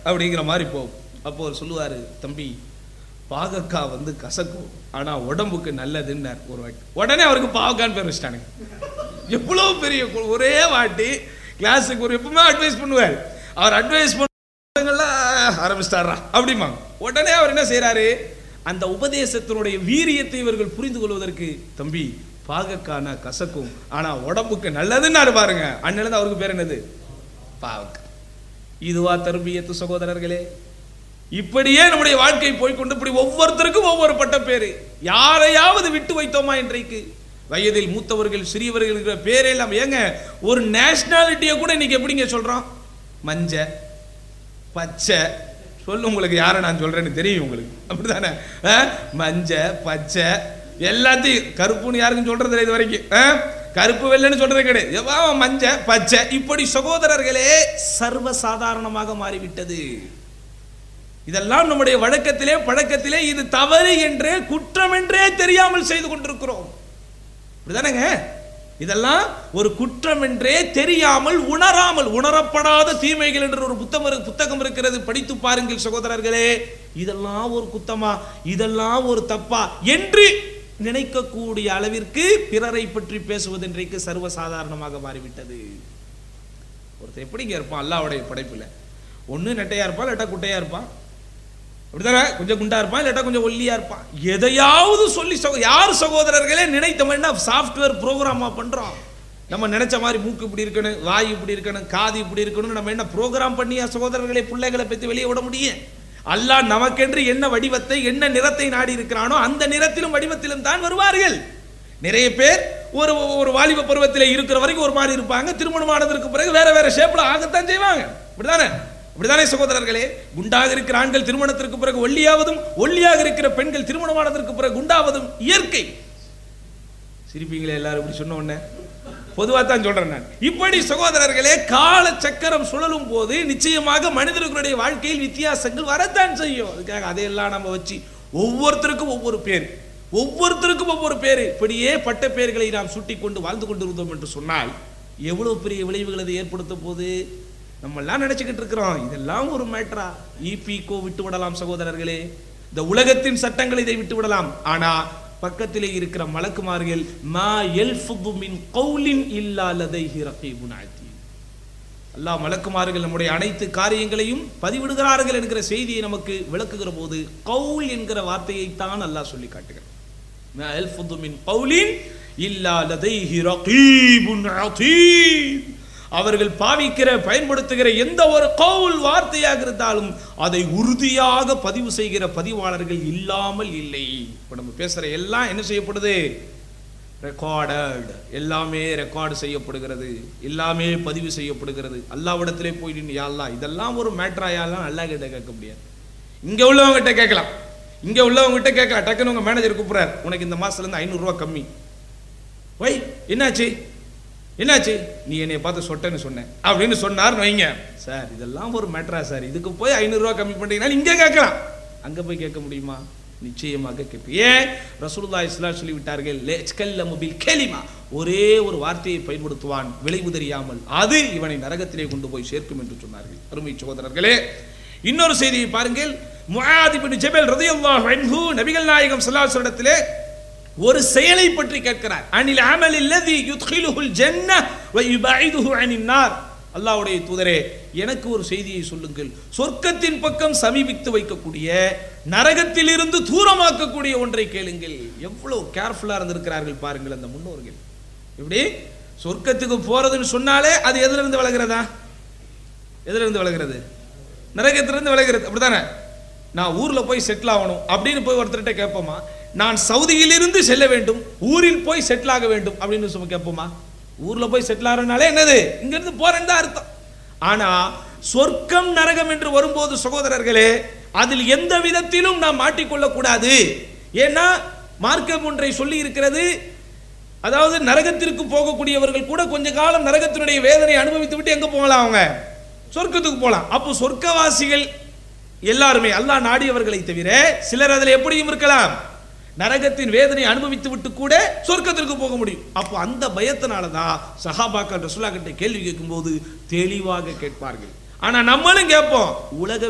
அப்படிங்கிற மாதிரி போகும் அப்போ அவர் சொல்லுவார் தம்பி பாகக்காய் வந்து கசக்கும் ஆனா உடம்புக்கு நல்லதுன்னார் ஒரு வாட்டி உடனே அவருக்கு பாவக்கான்னு பேர் வச்சிட்டானுங்க எவ்வளவு பெரிய கு- ஒரே வாட்டி கிளாஸுக்கு ஒரு எப்பவுமே அட்வைஸ் பண்ணுவார் அவர் அட்வைஸ் பண்ணலாம் ஆரம்பிச்சிட்டாரா அப்படிமா உடனே அவர் என்ன செய்றாரு அந்த உபதேசத்தினுடைய வீரியத்தை இவர்கள் புரிந்து கொள்வதற்கு தம்பி பாகக்கான கசக்கும் ஆனா உடம்புக்கு நல்லதுன்னு பாருங்க அண்ணன் அவருக்கு பேர் என்னது பாவக்காய் இதுவா தர்பியத்து சகோதரர்களே இப்படியே நம்முடைய வாழ்க்கை போய்க்கொண்டு இப்படி ஒவ்வொருத்தருக்கும் ஒவ்வொரு பட்ட பேரு யாரையாவது விட்டு வைத்தோமா இன்றைக்கு வயதில் மூத்தவர்கள் சிறியவர்கள் இருக்கிற பேரே இல்லாம ஏங்க ஒரு நேஷனாலிட்டியை கூட இன்னைக்கு எப்படிங்க சொல்றோம் மஞ்ச பச்சை சொல்லு உங்களுக்கு யாரை நான் சொல்றேன்னு தெரியும் உங்களுக்கு அப்படிதானே ஆ? மஞ்ச பச்சை எல்லாத்தையும் கருப்புன்னு யாருக்கும் சொல்றது இல்லை இது வரைக்கும் ஆ? கருப்பு வெள்ளைன்னு சொல்றது கிடையாது எவ்வா மஞ்ச பச்சை இப்படி சகோதரர்களே சர்வ சாதாரணமாக மாறிவிட்டது இதெல்லாம் நம்முடைய வழக்கத்திலே பழக்கத்திலே இது தவறு என்றே குற்றம் என்றே தெரியாமல் செய்து கொண்டிருக்கிறோம் இப்படிதானேங்க இதெல்லாம் ஒரு குற்றம் என்றே தெரியாமல் உணராமல் உணரப்படாத தீமைகள் என்ற ஒரு புத்தகம் இரு- புத்தகம் இருக்கிறது படித்து பாருங்கள் சகோதரர்களே இதெல்லாம் ஒரு குத்தமா இதெல்லாம் ஒரு தப்பா என்று நினைக்கக்கூடிய அளவிற்கு பிறரை பற்றி பேசுவது இன்றைக்கு சர்வசாதாரணமாக மாறிவிட்டது ஒருத்தர் எப்படிங்க இருப்பான் அல்லாவுடைய படைப்புல ஒண்ணு நெட்டையா இருப்பான் இல்லாட்டா குட்டையா இருப்பான் அப்படிதானே கொஞ்சம் குண்டா இருப்பான் இல்லாட்டா கொஞ்சம் ஒல்லியா இருப்பான் எதையாவது சொல்லி சகோ- யார் சகோதரர்களே நினைத்த என்ன சாஃப்ட்வேர் ப்ரோக்ராமா பண்றோம் நம்ம நினைச்ச மாதிரி மூக்கு இப்படி இருக்கணும் வாய் இப்படி இருக்கணும் காது இப்படி இருக்கணும் நம்ம என்ன ப்ரோக்ராம் பண்ணியா சகோதரர்களை பிள்ளைகளை பத்தி வெளியே விட முடியும் அல்லாஹ் நமக்கென்று என்ன வடிவத்தை என்ன நிறத்தை நாடி இருக்கிறானோ அந்த நிறத்திலும் வடிவத்திலும் தான் வருவார்கள் நிறைய பேர் ஒரு ஒரு வாலிப பருவத்தில் இருக்கிற வரைக்கும் ஒரு மாதிரி இருப்பாங்க திருமணமானதற்கு பிறகு வேற வேற ஷேப்ல ஆகத்தான் செய்வாங்க இப்படிதானே இப்படிதானே சகோதரர்களே குண்டாக இருக்கிற ஆண்கள் திருமணத்திற்கு பிறகு ஒல்லியாவதும் ஒல்லியாக இருக்கிற பெண்கள் திருமணமானதற்கு பிறகு குண்டாவதும் இயற்கை சிரிப்பீங்களே எல்லாரும் இப்படி சொன்ன உடனே பொதுவாக தான் சொல்றேன் நான் இப்படி சகோதரர்களே கால சக்கரம் சுழலும் போது நிச்சயமாக மனிதர்களுடைய வாழ்க்கையில் வித்தியாசங்கள் வரத்தான் செய்யும் அதுக்காக அதையெல்லாம் நம்ம வச்சு ஒவ்வொருத்தருக்கும் ஒவ்வொரு பேர் ஒவ்வொருத்தருக்கும் ஒவ்வொரு பேர் இப்படியே பட்ட பெயர்களை நாம் சுட்டி கொண்டு வாழ்ந்து கொண்டிருந்தோம் என்று சொன்னால் எவ்வளவு பெரிய விளைவுகள் அது ஏற்படுத்த போது நம்ம எல்லாம் நினைச்சுக்கிட்டு இருக்கிறோம் இதெல்லாம் ஒரு மேட்ரா இபிகோ விட்டு விடலாம் சகோதரர்களே இந்த உலகத்தின் சட்டங்கள் இதை விட்டு விடலாம் ஆனா பக்கத்திலே இருக்கிற மலக்குமார்கள் மா எல்ஃபுது மின் கௌலின் இல்லா லதைஹி ரகீபுன் அதீத் அல்லாஹ் மலக்குமார்கள் நம்முடைய அனைத்து காரியங்களையும் பதிவிடுகிறார்கள் என்கிற செய்தியை நமக்கு விளக்குகிற போது கவுல் என்கிற வார்த்தையைத்தான் அல்லாஹ் சொல்லி காட்டுகிறார் மா எல்ஃபுது மின் கௌலின் இல்லா லதைஹி ரகீபுன் அதீத் அவர்கள் பாவிக்கிற பயன்படுத்துகிற எந்த ஒரு கவுல் வார்த்தையாக இருந்தாலும் அதை உறுதியாக பதிவு செய்கிற பதிவாளர்கள் இல்லாமல் இல்லை இப்போ நம்ம பேசுற எல்லாம் என்ன செய்யப்படுது ரெக்கார்டட் எல்லாமே ரெக்கார்டு செய்யப்படுகிறது எல்லாமே பதிவு செய்யப்படுகிறது அல்லாவிடத்திலே போய் நின்று யாழ்லா இதெல்லாம் ஒரு மேட்ரா யாழ்லாம் அல்லா கிட்ட கேட்க முடியாது இங்க உள்ளவங்ககிட்ட கேட்கலாம் இங்க உள்ளவங்ககிட்ட கேட்கலாம் டக்குன்னு உங்க மேனேஜர் கூப்பிடுறாரு உனக்கு இந்த மாசத்துல இருந்து ஐநூறு ரூபாய் கம்மி வை என்னாச்சு என்னாச்சு நீ என்னைய பார்த்து சொட்டேன்னு சொன்னேன் அப்படின்னு சொன்னார் வைங்க சார் இதெல்லாம் ஒரு மேட்ரா சார் இதுக்கு போய் ஐநூறுரூவா கம்மி பண்ணுறீங்கன்னா இங்கே கேட்கலாம் அங்கே போய் கேட்க முடியுமா நிச்சயமாக கேட்பு ஏன் ரசூலுல்லாஹி இஸ்லாம் சொல்லி விட்டார்கள் லேச்கல்ல முபில் கேலிமா ஒரே ஒரு வார்த்தையை பயன்படுத்துவான் விளைவு தெரியாமல் அது இவனை நரகத்திலே கொண்டு போய் சேர்க்கும் என்று சொன்னார்கள் அருமை சகோதரர்களே இன்னொரு செய்தியை பாருங்கள் முஆத் இப்னு ஜபல் ரலியல்லாஹு அன்ஹு நபிகள் நாயகம் ஸல்லல்லாஹு அலைஹி வஸல்லத்திலே ஒரு செயலை பற்றி கேட்கிறார் அனில் அமல் இல்லதி யுத்கிலுஹுல் ஜன்ன வ யுபைதுஹு அனின் நார் அல்லாஹ்வுடைய தூதரே எனக்கு ஒரு செய்தியை சொல்லுங்கள் சொர்க்கத்தின் பக்கம் சமீபித்து வைக்கக்கூடிய நரகத்திலிருந்து தூரமாக்கக்கூடிய ஒன்றை கேளுங்கள் எவ்வளவு கேர்ஃபுல்லா இருந்திருக்கிறார்கள் பாருங்கள் அந்த முன்னோர்கள் இப்படி சொர்க்கத்துக்கு போறதுன்னு சொன்னாலே அது எதுல இருந்து விலகிறதா எதுல இருந்து விலகிறது நரகத்திலிருந்து விலகிறது அப்படிதானே நான் ஊர்ல போய் செட்டில் ஆகணும் அப்படின்னு போய் ஒருத்தர்கிட்ட கேட்போமா நான் சவுதியிலிருந்து செல்ல வேண்டும் ஊரில் போய் செட்டில் ஆக வேண்டும் அப்படின்னு சொல்லி கேட்போமா ஊர்ல போய் செட்டில் ஆகிறனாலே என்னது இங்க இருந்து போறேன்னு தான் அர்த்தம் ஆனா சொர்க்கம் நரகம் என்று வரும்போது சகோதரர்களே அதில் எந்த விதத்திலும் நாம் மாட்டிக்கொள்ள கூடாது ஏன்னா மார்க்கம் ஒன்றை சொல்லி இருக்கிறது அதாவது நரகத்திற்கு போகக்கூடியவர்கள் கூட கொஞ்ச காலம் நரகத்தினுடைய வேதனை அனுபவித்து விட்டு எங்க போகலாம் அவங்க சொர்க்கத்துக்கு போகலாம் அப்போ சொர்க்கவாசிகள் எல்லாருமே அல்லாஹ் நாடியவர்களை தவிர சிலர் அதில் எப்படியும் இருக்கலாம் நரகத்தின் வேதனை அனுபவித்து விட்டு கூட சொர்க்கத்திற்கு போக முடியும் அப்போ அந்த பயத்தினால தான் சஹாபாக்கள் ரசூலா கிட்ட கேள்வி கேட்கும்போது தெளிவாக கேட்பார்கள் ஆனா நம்மளும் கேட்போம் உலக